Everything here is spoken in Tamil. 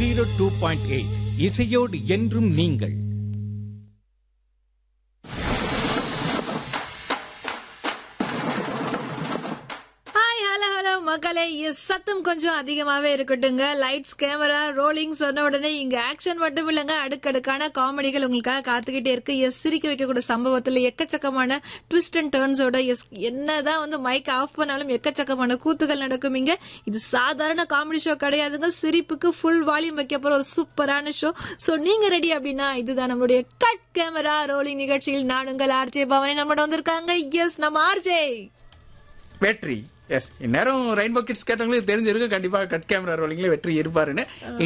ஜீரோ டூ பாயிண்ட் எயிட் இசையோடு என்றும் நீங்கள் ஹாய் ஹலோ ஹலோ மக்களே எஸ் சத்தம் கொஞ்சம் அதிகமாவே இருக்கட்டுங்க லைட்ஸ் கேமரா ரோலிங் சொன்ன உடனே இங்க ஆக்ஷன் மட்டும் இல்லைங்க அடுக்கடுக்கான காமெடிகள் உங்களுக்காக காத்துக்கிட்டே இருக்கு எஸ் சிரிக்க வைக்கக்கூடிய சம்பவத்துல எக்கச்சக்கமான ட்விஸ்ட் அண்ட் டர்ன்ஸோட எஸ் என்னதான் வந்து மைக் ஆஃப் பண்ணாலும் எக்கச்சக்கமான கூத்துகள் நடக்கும் இங்க இது சாதாரண காமெடி ஷோ கிடையாதுங்க சிரிப்புக்கு ஃபுல் வால்யூம் வைக்க போற ஒரு சூப்பரான ஷோ சோ நீங்க ரெடி அப்படின்னா இதுதான் நம்மளுடைய கட் கேமரா ரோலிங் நிகழ்ச்சியில் நானுங்கள் ஆர்ஜே பவனி நம்மளோட வந்திருக்காங்க எஸ் நம்ம ஆர்ஜே வெற்றி எஸ் இந்நேரம் ரெயின்போ கிட்ஸ் கேட்டவங்களுக்கு தெரிஞ்சிருக்கு கண்டிப்பா கட் கேமரா ரோலிங்ல வெற்றி இருப்பாருன்னு